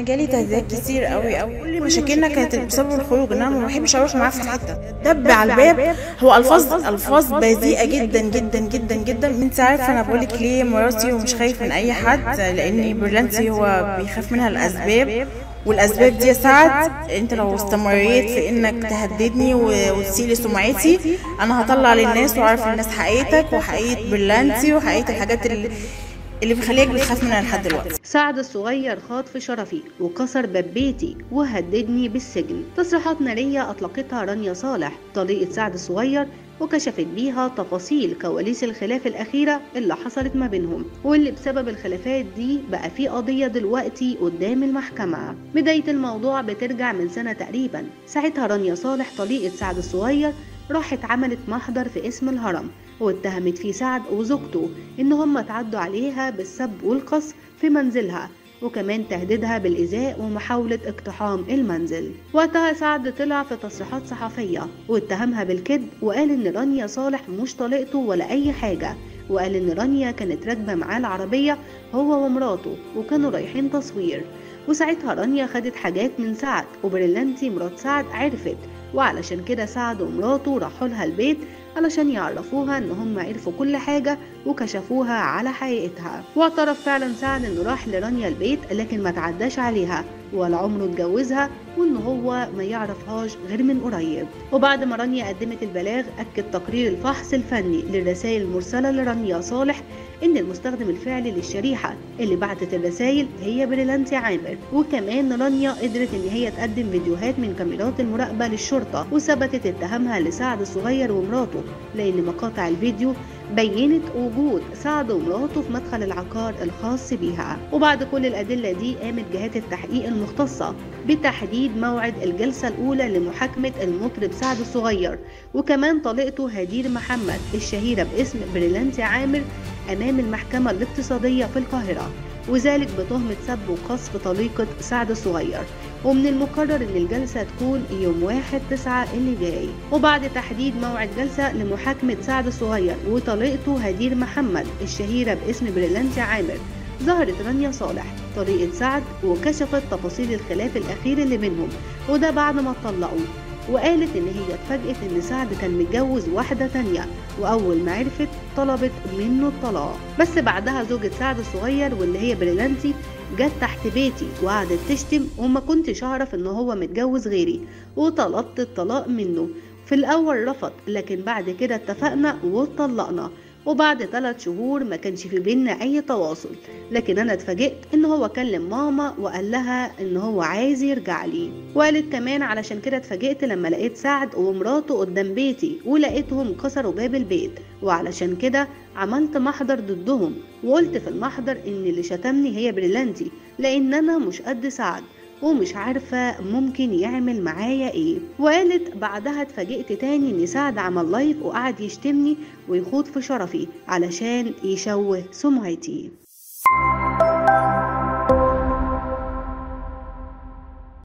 جالي تهديدات كتير قوي قوي كل مشاكلنا كانت بسبب الخروج ان انا ما بحبش اروح معاه في حته دب على الباب هو الفاظ الفاظ بذيئه جدا جدا جدا جدا انت عارفه انا بقولك ليه مراتي ومش خايف من اي حد لان برلانتي هو بيخاف منها الاسباب والاسباب دي يا سعد انت لو استمريت في انك تهددني و- وتسيلي سمعتي انا هطلع للناس واعرف للناس حقيقتك وحقيقه برلانتي وحقيقه الحاجات اللي اللي بيخليك بتخاف منها لحد دلوقتي سعد الصغير خاض في شرفي وكسر باب بيتي وهددني بالسجن تصريحات نارية أطلقتها رانيا صالح طليقة سعد الصغير وكشفت بيها تفاصيل كواليس الخلاف الأخيرة اللي حصلت ما بينهم واللي بسبب الخلافات دي بقى في قضية دلوقتي قدام المحكمة بداية الموضوع بترجع من سنة تقريبا ساعتها رانيا صالح طليقة سعد الصغير راحت عملت محضر في اسم الهرم واتهمت فيه سعد وزوجته ان هم اتعدوا عليها بالسب والقصف في منزلها وكمان تهديدها بالإيذاء ومحاولة اقتحام المنزل وقتها سعد طلع في تصريحات صحفية واتهمها بالكذب وقال إن رانيا صالح مش طليقته ولا أي حاجة وقال إن رانيا كانت راكبة معاه العربية هو ومراته وكانوا رايحين تصوير وساعتها رانيا خدت حاجات من سعد وبريلانتي مرات سعد عرفت وعلشان كده سعد ومراته راحوا لها البيت علشان يعرفوها ان هم عرفوا كل حاجة وكشفوها على حقيقتها واعترف فعلا سعد انه راح لرانيا البيت لكن ما تعداش عليها ولا عمره اتجوزها وان هو ما يعرفهاش غير من قريب وبعد ما رانيا قدمت البلاغ اكد تقرير الفحص الفني للرسائل المرسله لرانيا صالح ان المستخدم الفعلي للشريحه اللي بعتت الرسائل هي بريلانتي عامر وكمان رانيا قدرت ان هي تقدم فيديوهات من كاميرات المراقبه للشرطه وثبتت اتهامها لسعد الصغير ومراته لان مقاطع الفيديو بينت وجود سعد ومراته في مدخل العقار الخاص بيها وبعد كل الأدلة دي قامت جهات التحقيق المختصة بتحديد موعد الجلسة الأولى لمحاكمة المطرب سعد الصغير وكمان طليقته هدير محمد الشهيرة باسم بريلانتي عامر أمام المحكمة الاقتصادية في القاهرة وذلك بتهمة سب وقصف طليقة سعد الصغير ومن المقرر ان الجلسة تكون يوم واحد تسعة اللي جاي وبعد تحديد موعد جلسة لمحاكمة سعد الصغير وطليقته هدير محمد الشهيرة باسم بريلانتي عامر ظهرت رانيا صالح طريقة سعد وكشفت تفاصيل الخلاف الأخير اللي بينهم وده بعد ما اتطلقوا وقالت إن هي اتفاجئت إن سعد كان متجوز واحدة تانية وأول ما عرفت طلبت منه الطلاق بس بعدها زوجة سعد الصغير واللي هي بريلانتي جت تحت بيتي وقعدت تشتم وما كنتش أعرف إن هو متجوز غيري وطلبت الطلاق منه في الأول رفض لكن بعد كده اتفقنا واتطلقنا وبعد ثلاث شهور ما كانش في بينا اي تواصل لكن انا اتفاجئت ان هو كلم ماما وقال لها ان هو عايز يرجع لي وقالت كمان علشان كده اتفاجئت لما لقيت سعد ومراته قدام بيتي ولقيتهم كسروا باب البيت وعلشان كده عملت محضر ضدهم وقلت في المحضر ان اللي شتمني هي بريلانتي لان انا مش قد سعد ومش عارفة ممكن يعمل معايا ايه وقالت بعدها اتفاجئت تاني ان سعد عمل لايف وقعد يشتمني ويخوض في شرفي علشان يشوه سمعتي